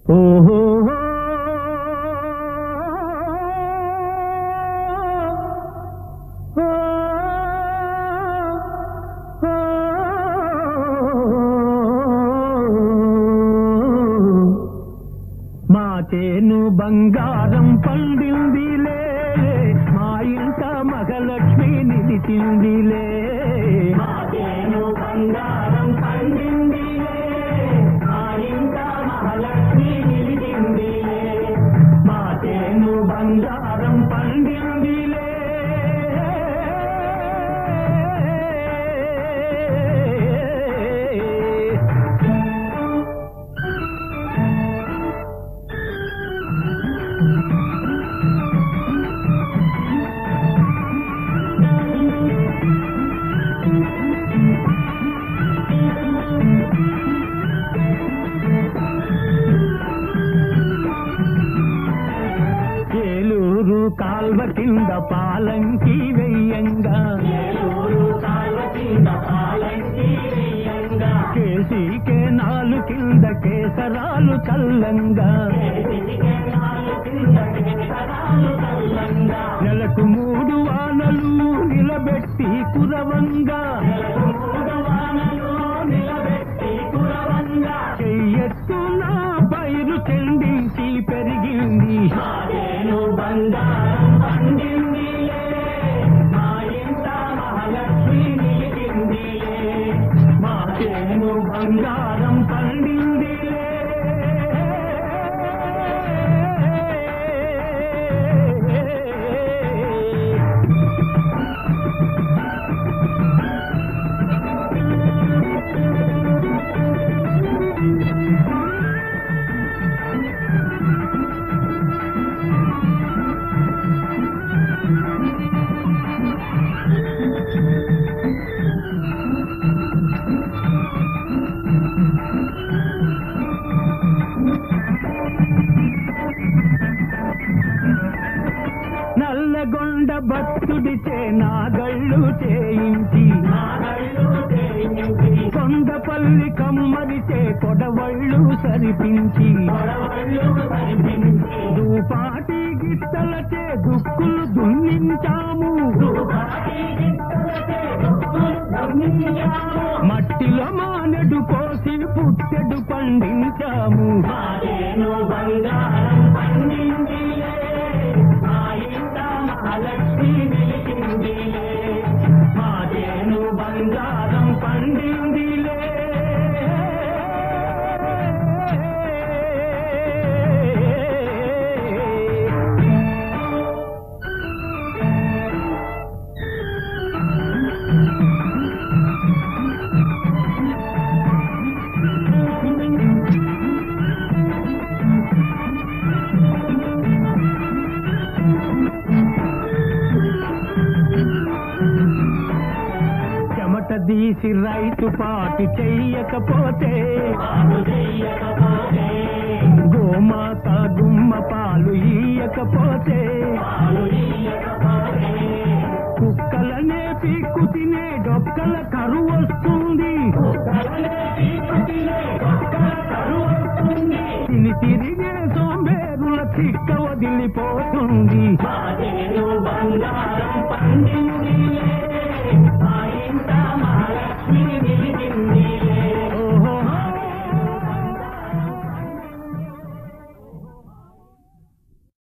ఓహో మా చేను బంగారం పండిందిలే మా ఇంట మగలక్ష్మి నిలిచిందిలే మా చేను బంగారం పండిందిలే మా ఇంట మహాలక్ష్మి నిలిచిందిలే మా చేను బంగారం పండిందిలే ఏలూరు కాల్వ కింద పాలంకి వెయ్యంగా కేసీకే నాలు కింద కేసరాలు చల్లంగా నెలకు మూడు వానలు నిలబెట్టి కురవంగా చెయ్యెత్తు నా పైరు చెందించి పెరిగింది బంగారం పండింది మా ఇంట మహాలక్ష్మి నిలిచింది మా చేను బంగారం పండింది నల్లగొండ భక్తుడిచే నాగళ్ళు చేయించి కొండపల్లి కమ్మరిచే కొడవళ్ళు సరిపించి దూపాటి గిట్టలచే దుక్కులు దున్నించాము మట్టిలో మానెడు కోసి పుట్టెడు పండించాము బంగారం పండిందిలే మా ఇంట మహాలక్ష్మి నిలిచిందిలే మా చేను బంగారం పండిందిలే చెమట తీసి రైతు పాటి చెయ్యకపోతే గోమాత గుమ్మ పాలు ఇయ్యకపోతే కుక్కలనే పీక్కు తినే డొక్కల కరువు వస్తుంది తిని తిరిగే సోంబేరుల చిక్క వదిలిపోతుంది బంగారం